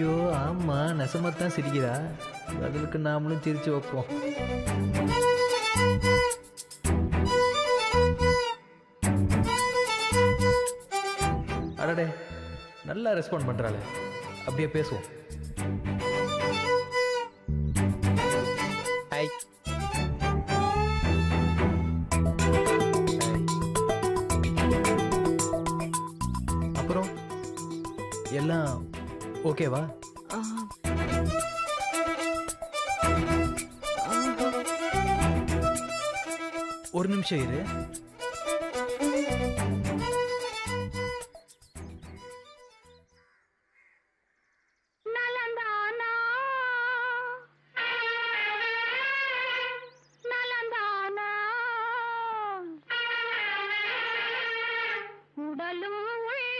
ஐயோ ஆமா நெசமாத்தான் சிரிக்கிறா பதிலுக்கு நாமளும் சிரிச்சு வைப்போம் அடடே நல்லா ரெஸ்பாண்ட் பண்றாளே அப்படியே பேசுவோம் ஹாய் அப்புறம் எல்லாம் ஓகேவா ஒரு நிமிஷம் இரு நலந்தானா நலந்தானா உடலும் உள்ள